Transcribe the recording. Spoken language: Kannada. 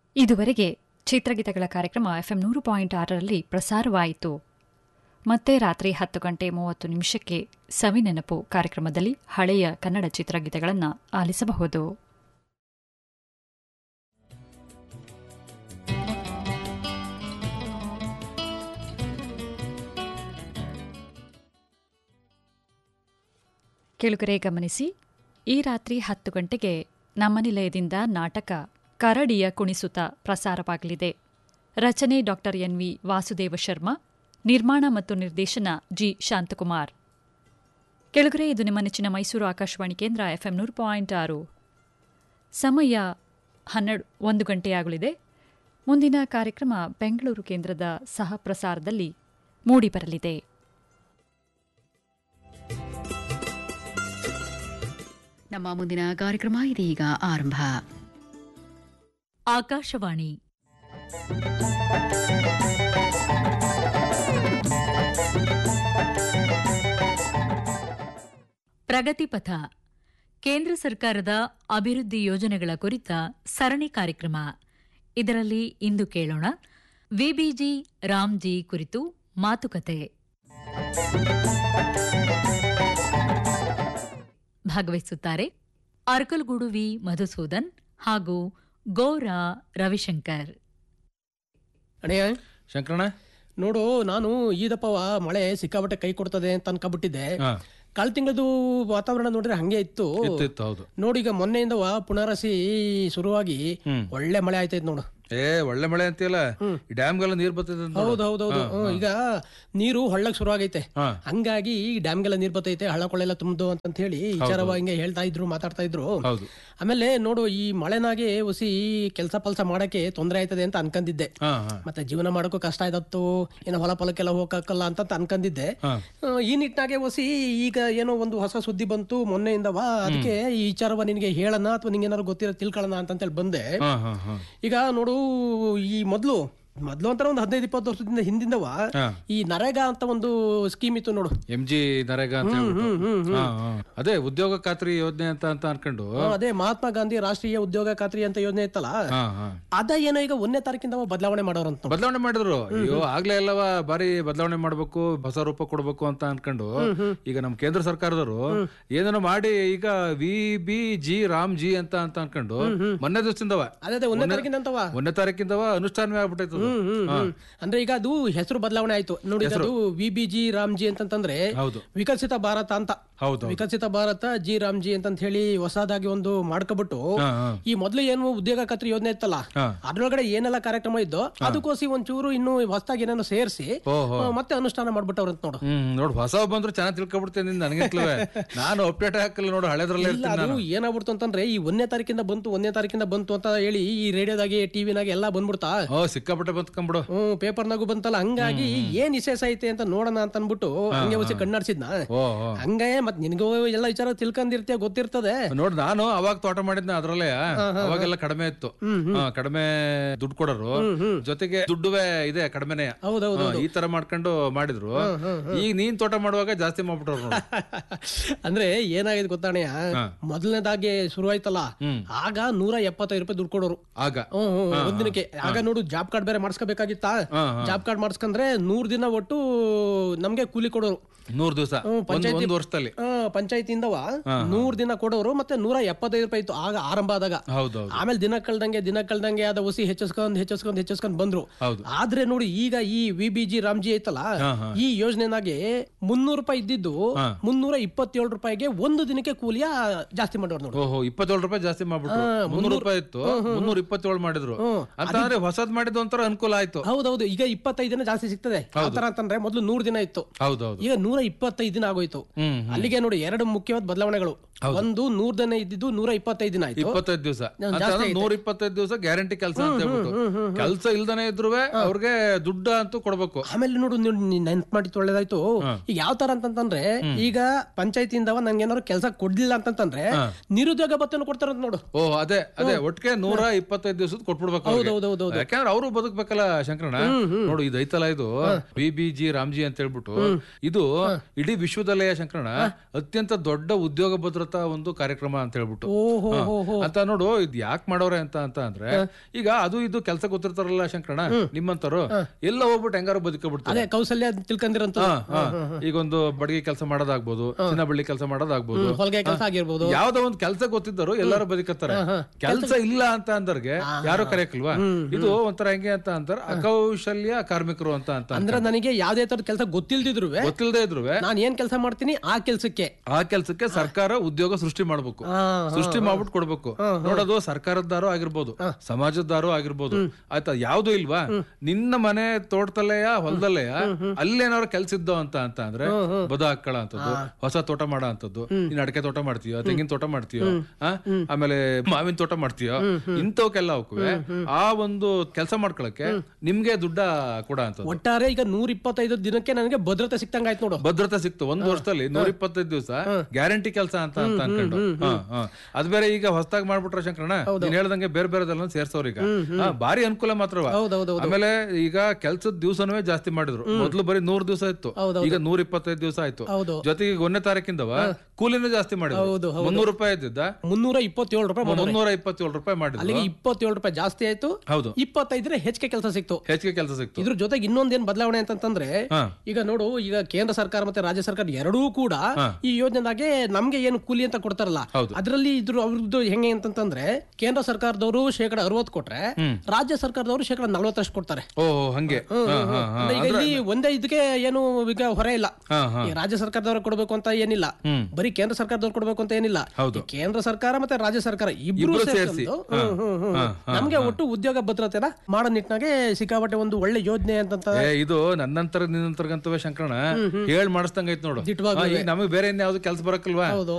ಇದುವರೆಗೆ ಚಿತ್ರಗೀತೆಗಳ ಕಾರ್ಯಕ್ರಮ ಎಫ್ಎಂ ನೂರು ಪಾಯಿಂಟ್ ಆರರಲ್ಲಿ ಪ್ರಸಾರವಾಯಿತು ಮತ್ತೆ ರಾತ್ರಿ ಹತ್ತು ಗಂಟೆ ಮೂವತ್ತು ನಿಮಿಷಕ್ಕೆ ಸವಿನೆನಪು ಕಾರ್ಯಕ್ರಮದಲ್ಲಿ ಹಳೆಯ ಕನ್ನಡ ಚಿತ್ರಗೀತೆಗಳನ್ನು ಆಲಿಸಬಹುದು ಕೇಳುಗರೆ ಗಮನಿಸಿ ಈ ರಾತ್ರಿ ಹತ್ತು ಗಂಟೆಗೆ ನಮ್ಮ ನಿಲಯದಿಂದ ನಾಟಕ ಕರಡಿಯ ಕುಣಿಸುತ್ತ ಪ್ರಸಾರವಾಗಲಿದೆ ರಚನೆ ಡಾಕ್ಟರ್ ಎನ್ವಿ ವಾಸುದೇವ ಶರ್ಮಾ ನಿರ್ಮಾಣ ಮತ್ತು ನಿರ್ದೇಶನ ಜಿ ಶಾಂತಕುಮಾರ್ ಕೆಳಗರೆ ಇದು ನಿಮ್ಮ ನೆಚ್ಚಿನ ಮೈಸೂರು ಆಕಾಶವಾಣಿ ಕೇಂದ್ರ ಎಫ್ಎಂ ನೂರು ಪಾಯಿಂಟ್ ಆರು ಸಮಯ ಹನ್ನೆರಡು ಒಂದು ಗಂಟೆಯಾಗಲಿದೆ ಮುಂದಿನ ಕಾರ್ಯಕ್ರಮ ಬೆಂಗಳೂರು ಕೇಂದ್ರದ ಸಹ ಪ್ರಸಾರದಲ್ಲಿ ಮೂಡಿಬರಲಿದೆ ನಮ್ಮ ಮುಂದಿನ ಕಾರ್ಯಕ್ರಮ ಇದೀಗ ಆರಂಭ ಆಕಾಶವಾಣಿ ಪ್ರಗತಿಪಥ ಕೇಂದ್ರ ಸರ್ಕಾರದ ಅಭಿವೃದ್ಧಿ ಯೋಜನೆಗಳ ಕುರಿತ ಸರಣಿ ಕಾರ್ಯಕ್ರಮ ಇದರಲ್ಲಿ ಇಂದು ಕೇಳೋಣ ವಿಬಿಜಿ ರಾಮ್ಜಿ ಕುರಿತು ಮಾತುಕತೆ ಭಾಗವಹಿಸುತ್ತಾರೆ ಅರ್ಕಲ್ಗೂಡು ವಿ ಮಧುಸೂದನ್ ಹಾಗೂ ಗೋರಾ ರವಿಶಂಕರ್ ಅಣಯ್ಯ ಶಂಕರಣ್ಣ ನೋಡು ನಾನು ಈದಪ್ಪವ ಮಳೆ ಸಿಕ್ಕಾಪಟ್ಟೆ ಕೈ ಕೊಡ್ತದೆ ಅಂತ ಅನ್ಕೊಬಿಟ್ಟಿದ್ದೆ ಹಾ. ಕಳೆದ ತಿಂಗಳದು ವಾತಾವರಣ ನೋಡಿದ್ರೆ ಹಂಗೆ ಇತ್ತು ಇತ್ತು ಇತ್ತು ಹೌದು ನೋಡಿ ಈಗ ಮೊನ್ನೆಯಿಂದ ಪುನರಸಿ ಶುರುವಾಗಿ ಒಳ್ಳೆ ಮಳೆ ಆಯ್ತೈತ್ ನೋಡು ಏ ಒಳ್ಳೆ ಮಳೆ ಅಂತೀಯಲ್ಲ ಈ ಡ್ಯಾಮ್ಗೆಲ್ಲ ನೀರ್ ಬರ್ತಿದೆ ಅಂತ ನೋಡು. ಹೌದು ಹೌದು ಹೌದು ಹ್ಮ್, ಈಗ ನೀರು ಹಳ್ಳಕ್ ಶುರು ಆಗೈತೆ ಹಾ. ಹಂಗಾಗಿ ಈ ಡ್ಯಾಮ್ಗೆಲ್ಲ ನೀರ್ ಬರ್ತೈತೆ ಹಳ್ಳ ಕೊಳ್ಳೆಲ್ಲ ತುಂಬದು ಅಂತ ಹೇಳಿ ವಿಚಾರವ ಹಿಂಗೆ ಹೇಳ್ತಾ ಇದ್ರು ಮಾತಾಡ್ತಾ ಇದ್ರು ಹೌದು ಆಮೇಲೆ ನೋಡು ಈ ಮಳೆನಾಗೆ ಹುಸಿ ಕೆಲಸ ಪಲ್ಸ ಮಾಡಕ್ಕೆ ತೊಂದರೆ ಆಯ್ತದೆ ಅಂತ ಅನ್ಕಂದಿದ್ದೆ ಹಾ ಹಾ ಮತ್ತೆ ಜೀವನ ಮಾಡೋಕ್ಕೂ ಕಷ್ಟ ಆಯ್ತತ್ತು ಏನೋ ಹೊಲ ಫಲಕ್ಕೆಲ್ಲ ಹೋಗಕ್ಕಲ್ಲ ಅಂತ ಅನ್ಕಂದಿದ್ದೆ ಹಾ. ಆ, ಈ ನಿಟ್ಟಿನಾಗೆ ಹೊಸಿ ಈಗ ಏನೋ ಒಂದು ಹೊಸ ಸುದ್ದಿ ಬಂತು ಮೊನ್ನೆಯಿಂದವಾ ಅದಕ್ಕೆ ಈ ವಿಚಾರವ ನಿನಗೆ ಹೇಳೋಣ ಅಥವಾ ನಿಂಗೆ ಏನಾದ್ರು ಗೊತ್ತಿರೋ ತಿಳ್ಕೊಳ್ಳೋಣ ಅಂತಂತೇಳಿ ಬಂದೆ ಹಾ ಹಾ ಹಾ ಈಗ ನೋಡು ಈ ಮೊದ್ಲು ಮೊದ್ಲು ಅಂತರ ಒಂದು ಹದಿನೈದು ಇಪ್ಪತ್ತು ವರ್ಷದಿಂದ ಹಿಂದಿಂದವ ಹಾ. ಈ ನರೇಗಾ ಅಂತ ಒಂದು ಸ್ಕೀಮ್ ಇತ್ತು ನೋಡು ಎಂ ಜಿ ನರೇಗಾ ಅಂತ ಹೇಳ್ಬಿಟ್ಟು ಹಾ, ಹಾ. ಅದೇ ಉದ್ಯೋಗ ಖಾತ್ರಿ ಯೋಜನೆ ಅಂತ ಅಂತ ಅನ್ಕೊಂಡು ಆ, ಅದೇ ಮಹಾತ್ಮ ಗಾಂಧಿ ರಾಷ್ಟ್ರೀಯ ಉದ್ಯೋಗ ಖಾತ್ರಿ ಅಂತ ಯೋಜನೆ ಇತ್ತಲ್ಲ ಹಾ ಹಾ ಅದ ಏನೋ ಈಗ ಒಂದನೇ ತಾರೀಕಿಂದ ಬದಲಾವಣೆ ಮಾಡೋರಂತ ನೋಡು. ಬದಲಾವಣೆ ಮಾಡಿದ್ರು ಅಯ್ಯೋ ಆಗ್ಲೇ ಎಲ್ಲವ ಬಾರಿ ಬದಲಾವಣೆ ಮಾಡ್ಬೇಕು ಹೊಸ ರೂಪ ಕೊಡ್ಬೇಕು ಅಂತ ಅನ್ಕೊಂಡು ಈಗ ನಮ್ ಕೇಂದ್ರ ಸರ್ಕಾರದವರು ಏನೇನೋ ಮಾಡಿ ಈಗ V B G Ram G ಅಂತ ಅಂತ ಅನ್ಕೊಂಡು ಮೊನ್ನೆ ದಿವಸದಿಂದವ ಅದೇ ಅದೇ ಒಂದನೇ ತಾರೀಕಿಂದ ಅಂತವ ಒಂದನೇ ತಾರೀಕಿಂದವ ಅನುಷ್ಠಾನವೇ ಆಗ್ಬಿಟ್ಟೈತು ಅದು. ಹ್ಮ್, ಹ್ಮ್, ಹ್ಮ್. ಅಂದ್ರೆ ಈಗ ಅದು ಹೆಸರು ಬದಲಾವಣೆ ಆಯ್ತು ನೋಡಿ ಈಗ ಅದು ವಿ ಬಿ ಜಿ ರಾಮ್ಜಿ ಅಂತಂತಂದ್ರೆ ಹೌದು ವಿಕಸಿತ ಭಾರತ ಅಂತ ಹೌದು ವಿಕಸಿತ ಭಾರತ ಜಿ ರಾಮ್ಜಿ ಅಂತ ಹೇಳಿ ಹೊಸದಾಗಿ ಒಂದು ಮಾಡ್ಕೊಬಿಟ್ಟು ಹಾ ಹಾ ಈ ಮೊದ್ಲು ಏನು ಉದ್ಯೋಗ ಖಾತ್ರಿ ಯೋಜನೆ ಇತ್ತಲ್ಲ ಹಾ. ಅದ್ರೊಳಗಡೆ ಏನೆಲ್ಲ ಕಾರ್ಯಕ್ರಮ ಇದ್ದೋ ಅದಕ್ಕೋಸಿ ಒಂಚೂರು ಇನ್ನು ಹೊಸದಾಗಿ ಏನೇನೋ ಸೇರಿಸಿ ಓಹೋ ಮತ್ತೆ ಅನುಷ್ಠಾನ ಮಾಡ್ಬಿಟ್ಟವ್ರಂತ ನೋಡು ಹ್ಮ್ ನೋಡು ಹೊಸ ಬಂದ್ರು ಚೆನ್ನಾಗಿ ತಿಳ್ಕೊಬಿಡ್ತೇನೆ ನಿಂದ ನನಗಿಂತಲೇ ನಾನು ಅಪ್ಡೇಟ್ ಹಾಕಲ್ಲ ನೋಡು ಹಳೆದ್ರಲ್ಲೇ ಇಲ್ಲ ಇರ್ತೀನಿ ಅದು ನಾನು ಏನಾಗ್ಬಿಡ್ತು ಅಂತಂದ್ರೆ ಈ ಒಂದನೇ ತಾರೀಕಿಂದ ಬಂತು ಒಂದನೇ ತಾರೀಕಿಂದ ಬಂತು ಅಂತ ಹೇಳಿ ಈ ರೇಡಿಯೋದಾಗೆ ಟಿವಿನಾಗೆ ಎಲ್ಲ ಬಂದ್ಬಿಡ್ತಾ ಓ ಸಿಕ್ಕಾಪಟ್ಟೆ ಬಂದ್ಕೊಂಬಿಡು ಹ್ಮ್ ಪೇಪರ್ನಾಗೂ ಬಂತಲ್ಲ ಹಂಗಾಗಿ ಏನ್ ವಿಶೇಷ ಐತೆ ಅಂತ ನೋಡೋಣ ಅಂತ ಅನ್ಬಿಟ್ಟು ಹಂಗೆ ಹೊಸಿ ಕಣ್ಣಾಡ್ಸಿದ್ನ ಓ ಓ. ಹಂಗೆ ಮತ್ ನಿನ್ಗೂ ಎಲ್ಲ ವಿಚಾರ ತಿಳ್ಕೊಂಡಿರ್ತೀಯ ಗೊತ್ತಿರ್ತದೆ ನೋಡ್ ನಾನು ಅವಾಗ ತೋಟ ಮಾಡಿದ್ನ ಅದ್ರಲ್ಲೇ ಅವಾಗೆಲ್ಲ ಕಡಿಮೆ ಇತ್ತು ಹಾ, ಕಡಿಮೆ ದುಡ್ಡು ಕೊಡೋರು ಜೊತೆಗೆ ದುಡ್ಡುವೆ ಇದೆ ಕಡಿಮೆನೆ ಹೌದೌದು ಈ ತರ ಮಾಡ್ಕೊಂಡು ಮಾಡಿದ್ರು ಈಗ ನೀನ್ ತೋಟ ಮಾಡುವಾಗ ಜಾಸ್ತಿ ಮಾಡ್ಬಿಟ್ಟವ್ರು ನೋಡು ಅಂದ್ರೆ ಏನಾಗಿದೆ ಗೊತ್ತಾಣಯ್ಯ ಮೊದಲನೇದಾಗಿ ಶುರು ಆಯ್ತಲ್ಲ ಹ್ಮ್. ಆಗ ನೂರ ಎಪ್ಪತ್ತೈದು ರೂಪಾಯಿ ದುಡ್ಡು ಕೊಡೋರು ಆಗ ಹ್ಮ್ ಹ್ಮ್ ಒಂದಿನಕ್ಕೆ ಆಗ ನೋಡು ಜಾಬ್ ಕಾರ್ಡ್ ಬೇರೆ ಮಾಡಿಸ್ಕೋಬೇಕಾಗಿತ್ತಾ ಹಾ, ಜಾಬ್ ಕಾರ್ಡ್ ಮಾಡಿಸ್ಕೊಂಡ್ರೆ ನೂರ್ ದಿನ ಒಟ್ಟು ನಮ್ಗೆ ಕೂಲಿ ಕೊಡೋರು ನೂರ್ ದಿವಸ ಹ್ಮ್, ಒಂದ್ ಪಂಚಾಯ್ತಿ- ಒಂದ್ ವರ್ಷದಲ್ಲಿ ಪಂಚಾಯತಿಂದವ ನೂರ್ ದಿನ ಕೊಡೋರು ಮತ್ತೆ ನೂರ ಎಪ್ಪತ್ತೈದು ರೂಪಾಯಿ ಇತ್ತು ಆಗ ಆರಂಭ ಆದಾಗ ಹೌದೌದು ಆಮೇಲೆ ದಿನ ಕಳ್ದಂಗೆ ದಿನ ಕಳ್ದಂಗೆ ಅದ ಹುಸಿ ಹೆಚ್ಚಿಸ್ಕೊಂಡ್ ಹೆಚ್ಚಿಸ್ಕೊಂಡ್ ಹೆಚ್ಚಿಸ್ಕೊಂಡ್ ಬಂದ್ರು ಹೌದು ಆದ್ರೆ ನೋಡಿ ಈಗ ಈ ವಿ ಬಿ ಜಿ ರಾಮ್ಜಿ ಐತಲ್ಲ ಹಾ, ಹಾ. ಈ ಯೋಜನೆನಾಗೆ ಮುನ್ನೂರು ರೂಪಾಯಿ ಇದ್ದಿದ್ದು ಹಾ. ಮುನ್ನೂರ ಇಪ್ಪತ್ತೇಳು ರೂಪಾಯಿಗೆ ಒಂದು ದಿನಕ್ಕೆ ಕೂಲಿಯ ಜಾಸ್ತಿ ಮಾಡೋರು ನೋಡಿ ಓಹೋ ಇಪ್ಪತ್ತೇಳು ರೂಪಾಯಿ ಜಾಸ್ತಿ ಮಾಡ್ಬಿಟ್ರು ಮುನ್ನೂರು ರೂಪಾಯಿ ಇತ್ತು ಮುನ್ನೂರ ಇಪ್ಪತ್ತೇಳು ಮಾಡಿದ್ರು ಹ್ಮ್. ಅಂತಂದ್ರೆ ಹೊಸದ್ ಮಾಡಿದ್ದು ಒಂಥರ ಅನುಕೂಲ ಆಯ್ತು ಹೌದೌದು ಈಗ ಇಪ್ಪತ್ತೈದು ದಿನ ಜಾಸ್ತಿ ಸಿಗ್ತದೆ ಆತರ ಅಂತಂದ್ರೆ ಮೊದಲು ನೂರ್ ದಿನ ಇತ್ತು ಹೌದೌದು ಈಗ ನೂರ ಇಪ್ಪತ್ತೈದು ದಿನ ಆಗೋಯ್ತು ಹ್ಮ್ ಅಲ್ಲಿಗೆ ನೋಡಿ ಎರಡು ಮುಖ್ಯವಾದ ಬದಲಾವಣೆಗಳು ಒಂದು ನೂರ್ ದಿನ ಇದ್ದಿದ್ದು ನೂರ ಇಪ್ಪತ್ತೈದು ದಿನ ಆಯ್ತು ಇಪ್ಪತ್ತೈದು ದಿವಸ ಜಾಸ್ತಿ ಐತೆ. ನೂರ ಇಪ್ಪತ್ತೈದು ದಿವಸ ಗ್ಯಾರಂಟಿ ಕೆಲಸ ಅಂತ ಹೇಳ್ಬಿಟ್ಟು ಕೆಲಸ ಇಲ್ದನೆ ಇದ್ರು ಅವ್ರಿಗೆ ದುಡ್ಡು ಅಂತೂ ಕೊಡ್ಬೇಕು ಆಮೇಲೆ ನೋಡು ನೆನ್ಪು ಮಾಡಿ ಒಳ್ಳೇದಾಯ್ತು ಈಗ ಯಾವ ತರ ಅಂತಂತಂದ್ರೆ ಈಗ ಪಂಚಾಯತಿಯಿಂದ ನಂಗೆ ಏನಾದ್ರು ಕೆಲಸ ಕೊಡ್ಲಿಲ್ಲ ಅಂತಂತಂದ್ರೆ ನಿರುದ್ಯೋಗ ಭತ್ತನ ಕೊಡ್ತಾರಂತ ನೋಡು ಓ ಅದೇ ಅದೇ ಒಟ್ಟಿಗೆ ನೂರ ಇಪ್ಪತ್ತೈದು ದಿವಸದ ಕೊಟ್ಬಿಡ್ಬೇಕು ಅವ್ರಿಗೆ. ಹೌದೌದೌದು ಯಾಕಂದ್ರೆ ಅವರು ಬದುಕ್ಬೇಕಲ್ಲ ಶಂಕರಣ್ಣ ನೋಡು ಇದು ಐತಲ್ಲ ಇದು ಬಿ ಬಿ ಜಿ ರಾಮ್ಜಿ ಅಂತ ಹೇಳ್ಬಿಟ್ಟು ಇದು ಇಡೀ ವಿಶ್ವದಲ್ಲೇ ಶಂಕರಣ್ಣ ಅತ್ಯಂತ ದೊಡ್ಡ ಉದ್ಯೋಗ ಭದ್ರತಾ ಒಂದು ಕಾರ್ಯಕ್ರಮ ಅಂತ ಹೇಳ್ಬಿಟ್ಟು ಓಹೋ ಹಾ. ಹೋ ಹೋ ಅಂತ ನೋಡು ಇದ್ ಯಾಕೆ ಮಾಡೋರೆ ಅಂತ ಅಂತ ಅಂದ್ರೆ ಈಗ ಅದು ಇದು ಕೆಲಸ ಗೊತ್ತಿರ್ತಾರಲ್ಲ ಶಂಕರಣ ನಿಮ್ಮಂತರು ಎಲ್ಲ ಹೋಗ್ಬಿಟ್ಟು ಹೆಂಗಾರು ಬದುಕಬಿಡ್ತಾರೆ ಅದೇ ಕೌಶಲ್ಯ ತಿಳ್ಕೊಂಡಿರಂತ ಹಾ, ಹಾ. ಈಗ ಒಂದು ಬಡಗಿ ಕೆಲಸ ಮಾಡೋದಾಗ್ಬೋದು ಚಿನ್ನ ಬಳ್ಳಿ ಕೆಲಸ ಮಾಡೋದಾಗ್ಬೋದು ಹೊಲಿಗೆ ಕೆಲಸ ಆಗಿರ್ಬೋದು ಯಾವ್ದೋ ಒಂದ್ ಕೆಲಸ ಗೊತ್ತಿದ್ದರು ಎಲ್ಲರೂ ಬದುಕತ್ತಾರೆ ಕೆಲಸ ಇಲ್ಲ ಅಂತ ಅಂದರ್ಗೆ ಯಾರು ಕರೆಯಕ್ಲ್ವಾ ಇದು ಒಂಥರ ಹೆಂಗೆ ಅಂತ ಅಂತಾರ ಅಕೌಶಲ್ಯ ಕಾರ್ಮಿಕರು ಅಂತ ಅಂತ ಅಂದ್ರೆ ನನಗೆ ಯಾವ್ದೇ ತರದ ಕೆಲಸ ಗೊತ್ತಿಲ್ದಿದ್ರು ಗೊತ್ತಿಲ್ಲದೆ ಇದ್ರು ನಾನು ಏನ್ ಕೆಲಸ ಮಾಡ್ತೀನಿ ಆ ಕೆಲ್ಸಕ್ಕೆ ಆ ಕೆಲ್ಸಕ್ಕೆ ಸರ್ಕಾರ ಉದ್ಯೋಗ ಸೃಷ್ಟಿ ಮಾಡ್ಬೇಕು ಹಾ, ಸೃಷ್ಟಿ ಮಾಡ್ಬಿಟ್ಟು ಕೊಡ್ಬೇಕು ನೋಡೋದು ಸರ್ಕಾರದ್ದಾರು ಆಗಿರ್ಬೋದು ಸಮಾಜದ್ದಾರು ಆಗಿರ್ಬೋದು ಆಯ್ತಾ ಯಾವ್ದು ಇಲ್ವಾ ನಿನ್ನ ಮನೆ ತೋಟದಲ್ಲೆಯ ಹೊಲದಲ್ಲೆಯ ಅಲ್ಲೇನಾದ್ರು ಕೆಲ್ಸ ಇದ್ದೋ ಅಂತ ಅಂತ ಅಂದ್ರೆ ಬದ ಹಾಕಳ ಅಂತದ್ದು ಹೊಸ ತೋಟ ಮಾಡೋ ಅಂತದ್ದು ನೀನ್ ಅಡಕೆ ತೋಟ ಮಾಡ್ತೀಯೋ ತೆಂಗಿನ ತೋಟ ಮಾಡ್ತೀಯೋ ಆ? ಆಮೇಲೆ ಮಾವಿನ ತೋಟ ಮಾಡ್ತೀಯೋ ಇಂಥವಕ್ಕೆಲ್ಲ ಹೋಗ್ವೆ ಆ ಒಂದು ಕೆಲಸ ಮಾಡ್ಕೊಳಕ್ಕೆ ನಿಮ್ಗೆ ದುಡ್ಡ ಕೊಡ ಅಂತದ್ದು ಒಟ್ಟಾರೆ ಈಗ ನೂರ ಇಪ್ಪತ್ತೈದು ದಿನಕ್ಕೆ ನನಗೆ ಭದ್ರತೆ ಸಿಕ್ತಂಗ ಆಯ್ತು ನೋಡು ಭದ್ರತೆ ಸಿಕ್ತು ಒಂದ್ ವರ್ಷದಲ್ಲಿ ನೂರ ಇಪ್ಪತ್ತೈದು ದಿವಸ ಗ್ಯಾರಂಟಿ ಕೆಲಸ ಅಂತ ಅಂತ ಅನ್ಕೊಂಡು ಹಾ, ಹಾ. ಅದ್ ಬೇರೆ ಈಗ ಹೊಸದಾಗಿ ಮಾಡ್ಬಿಟ್ರ ಶಂಕರಣ ನೀನ್ ಹೇಳ್ದಂಗೆ ಬೇರೆ ಬೇರೆದೆಲ್ಲ ಸೇರ್ಸೋರ್ ಈಗ ಹಾ, ಭಾರಿ ಅನುಕೂಲ ಮಾತ್ರವ ಹೌದೌದು ಆಮೇಲೆ ಈಗ ಕೆಲ್ಸದ ದಿವಸನೂ ಜಾಸ್ತಿ ಮಾಡಿದ್ರು ಮೊದ್ಲು ಬರೀ ನೂರ್ ದಿವಸ ಇತ್ತು ಈಗ ನೂರ ಇಪ್ಪತ್ತೈದು ದಿವಸ ಆಯ್ತು ಹೌದು ಜೊತೆಗೆ ಈಗ ಒಂದನೇ ತಾರೀಕಿಂದವ ಕೂಲಿನೂ ಜಾಸ್ತಿ ಮಾಡಿದ್ರು ಹೌದು, ಮುನ್ನೂರು ರೂಪಾಯಿ ಇದ್ದಿದ್ದ ಮುನ್ನೂರ ಇಪ್ಪತ್ತೇಳು ರೂಪಾಯಿ ಮಾಡೋರೆ. ಮುನ್ನೂರ ಇಪ್ಪತ್ತೇಳು ರೂಪಾಯಿ ಮಾಡಿದ್ರು ಅಲ್ಲಿಗೆ ಇಪ್ಪತ್ತೇಳು ರೂಪಾಯಿ ಜಾಸ್ತಿ ಆಯ್ತು ಹೌದು ಇಪ್ಪತ್ತೈದ್ರೆ ಹೆಚ್ಚಿಗೆ ಕೆಲಸ ಸಿಕ್ತು ಹೆಚ್ಚಿಗೆ ಕೆಲಸ ಸಿಕ್ತು ಇದ್ರ ಜೊತೆಗೆ ಇನ್ನೊಂದೇನ್ ಬದಲಾವಣೆ ಅಂತಂದ್ರೆ ಹಾ. ಈಗ ನೋಡು ಈಗ ಕೇಂದ್ರ ಸರ್ಕಾರ ಮತ್ತೆ ರಾಜ್ಯ ಸರ್ಕಾರ ಎರಡೂ ಕೂಡ ಈ ಯೋಜನೆದಾಗೆ ನಮ್ಗೆ ಏನು ಕೂಲಿ ಅಂತ ಕೊಡ್ತಾರಲ್ಲ ಹೌದು. ಅದ್ರಲ್ಲಿ ಇದ್ರ ಅವ್ರದ್ದು ಹೆಂಗೆ ಅಂತಂದ್ರೆ ಕೇಂದ್ರ ಸರ್ಕಾರದವರು ಶೇಕಡ ಅರವತ್ ಕೊಟ್ರೆ ರಾಜ್ಯ ಸರ್ಕಾರದವರು ಶೇಕಡ ನಲ್ವತ್ತಷ್ಟು ಕೊಡ್ತಾರೆ ಓ ಹಂಗೆ ಹಾ, ಹಾ, ಹಾ. ಅಂದ್ರೆ ಈಗ ಇಲ್ಲಿ ಒಂದೇ ಇದಕ್ಕೆ ಏನು ಈಗ ಹೊರೆ ಇಲ್ಲ ಹಾ, ಹಾ. ಈ ರಾಜ್ಯ ಸರ್ಕಾರದವ್ರು ಕೊಡ್ಬೇಕು ಅಂತ ಏನಿಲ್ಲ ಹ್ಮ್. ಬರೀ ಕೇಂದ್ರ ಸರ್ಕಾರದವ್ರು ಕೊಡ್ಬೇಕು ಅಂತ ಏನಿಲ್ಲ ಹೌದು. ಈ ಕೇಂದ್ರ ಸರ್ಕಾರ ಮತ್ತೆ ರಾಜ್ಯ ಸರ್ಕಾರ ಇಬ್ರು ಇಬ್ರು ಸೇರ್ಕೊಂಡು, ಸೇರ್ಸಿ. ಹ್ಮ್, ಹ್ಮ್, ಹ್ಮ್, ಹಾ, ಹಾ, ನಮ್ಗೆ ಒಟ್ಟು ಉದ್ಯೋಗ ಭದ್ರತೆನ ಮಾಡೋ ನಿಟ್ಟಿನಾಗೆ ಸಿಕ್ಕಾಪಟ್ಟೆ ಒಂದು ಒಳ್ಳೆ ಯೋಜನೆ ಅಂತ ಏ ಇದು ನನ್ನಂತರ ನಿನ್ನಂತರ್ಗಂತವೇ ಶಂಕರಣ ಹೇಳ್ ಮಾಡಿಸ್ದಂಗ ಐತ್ ನೋಡು ದಿಟ್ವಾಗ್ಲೂ ಆ, ಈಗ ನಮಗೆ ಬೇರೆ ಇನ್ಯಾವ್ದು ಕೆಲ್ಸ ಬರಕಲ್ವಾ ಹೌದು